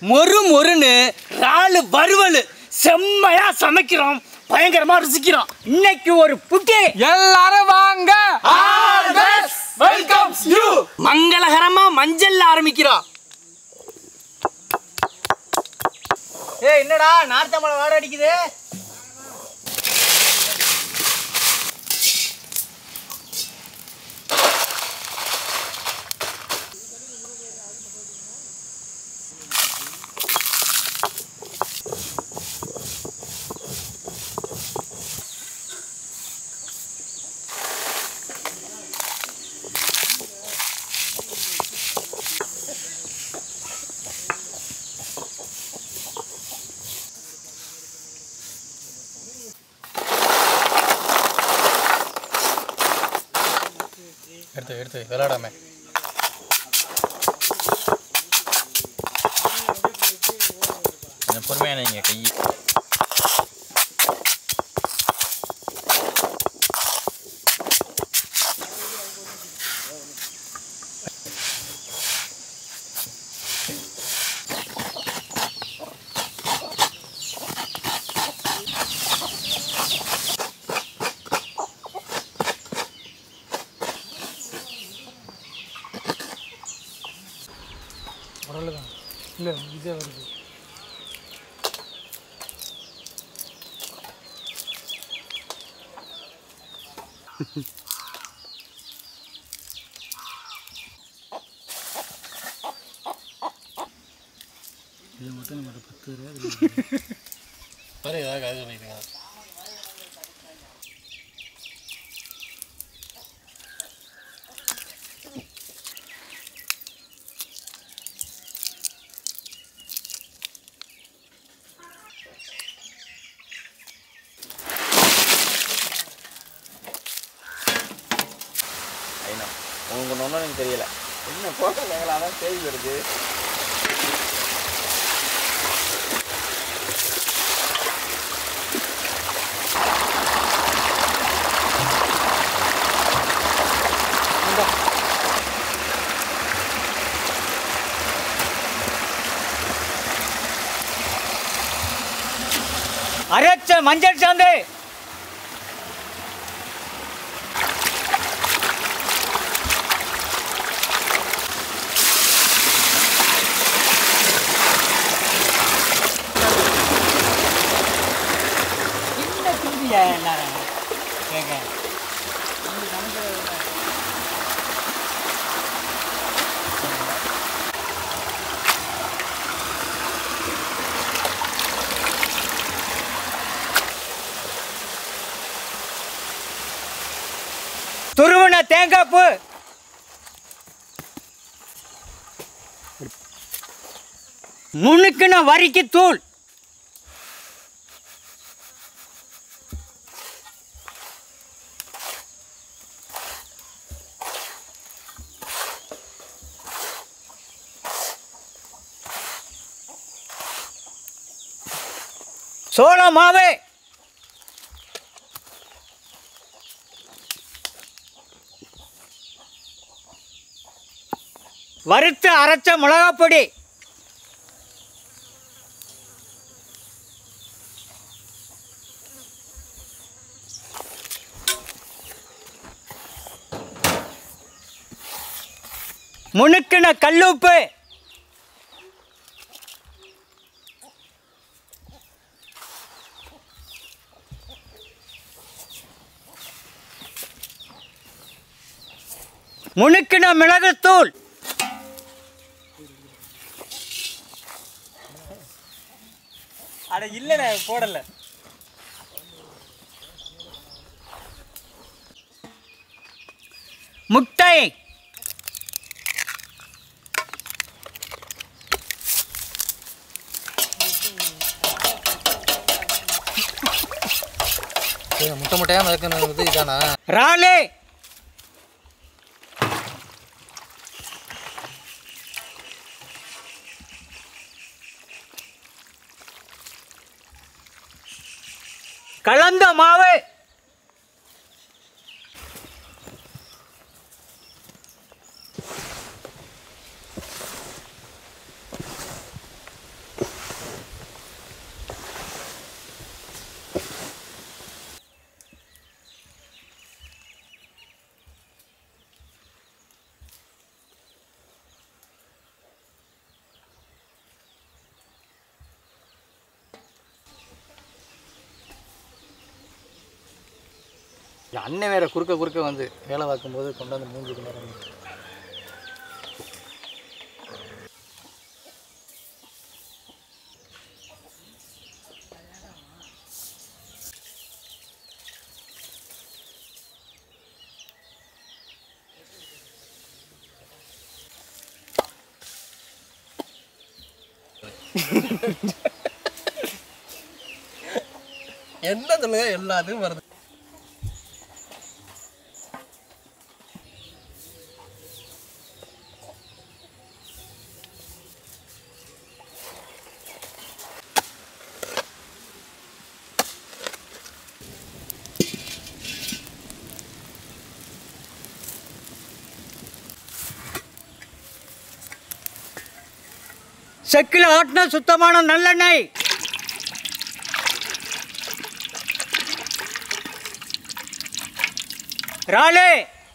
மொறு மொறுன்னு ராலு வறுவல் செம்மையா சமைக்கிறோம் பயங்கரமா ருசிக்கிறோம் இன்னைக்கு ஒரு புட்டி எல்லாரும் வாங்க வெல்கம்ஸ் யூ மங்களகரமா மஞ்சள்ல ஆரம்பிக்கிறோம் ஏய் என்னடா நார்த்தமலை வாட அடிக்குது எடுத்து எடுத்து விளையாடாம கொஞ்சம் பொறுமையாக நீங்கள் கை இல்லை இதே வருது இது மட்டும் நம்ம பத்து ரூபா சரி ஏதாவது கதை சொல்லிடுங்க ஐநா உங்களுக்கு ஒன்றும் எனக்கு தெரியல என்ன போட்டோ கேட்கலாம் அதான் கேள்வி வருது அரைச்ச மஞ்சள் சாந்து என்ன திரும்பியா எல்லாரும் கேட்க துருவன தேங்காய் பூ முணுக்குன வரிக்கு தூள் சோள மாவு வறுத்து அரைச்ச மிளகாப் பொடி முணுக்கின கல்லுப்பு முணுக்கின மிளகுத்தூள் அட இல்லைண்ணே போடல முட்டை முட்டை முட்டையாக மிதக்கணும் இது இதானா இறாலு கலந்த மாவு என் அண்ணன் வேற குறுக்க குறுக்க வந்து வேலை பார்க்கும்போது கொண்டு வந்து மூஞ்சிக்கு நேரம் என்ன சொல்லுங்க எல்லாத்துக்கும் வருது செக்கில் ஆட்டின சுத்தமான நல்லெண்ணெய் ராலே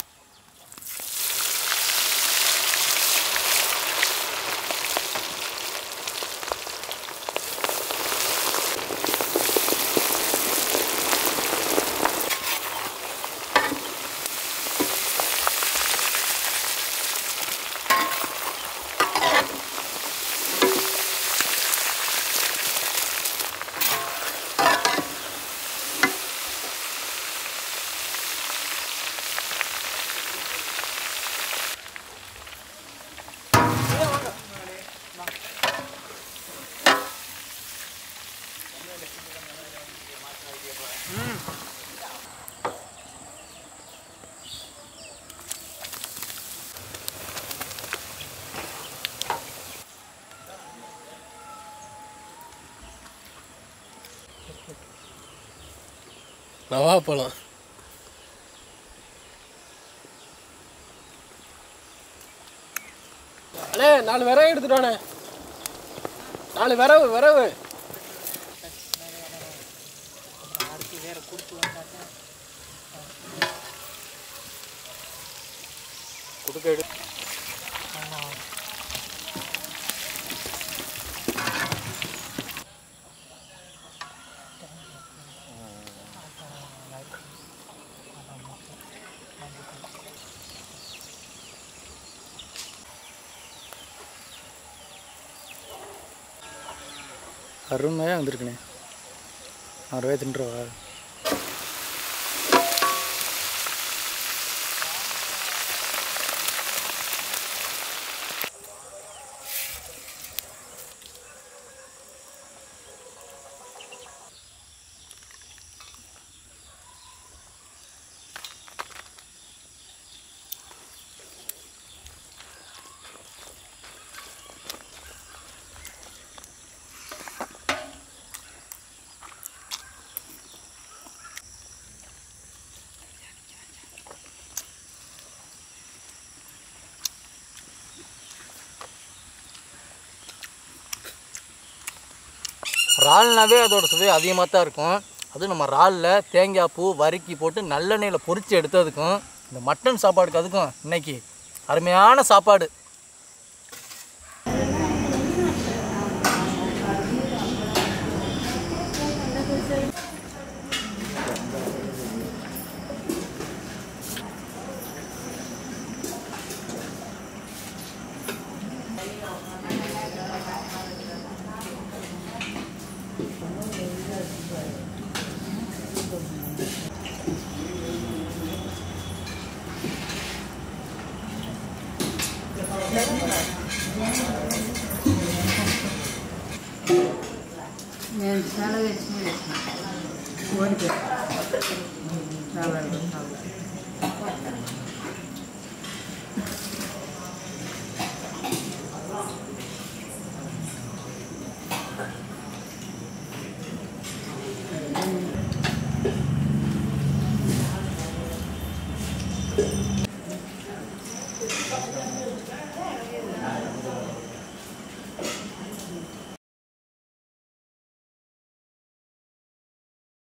நவாப்பழம் அண்ணே நாலு விறகு எடுத்துட்டு வாண்ணே நாலு விறகு விறகு குடுக்க எடு அருமையாக வந்திருக்குண்ணே ஆறு ரூபாய் தின்றுவா இறால்னாவே அதோட சுவை அதிகமாக தான் இருக்கும் அதுவும் நம்ம இறாலில் தேங்காய் பூ வறுக்கி போட்டு நல்லெண்ணெயில் பொரித்து எடுத்ததுக்கும் இந்த மட்டன் சாப்பாடுக்கு அதுக்கும் இன்னைக்கு அருமையான சாப்பாடு నేను చాలా వేసిన వేసిన ఓడిపోయి చాలా చాలా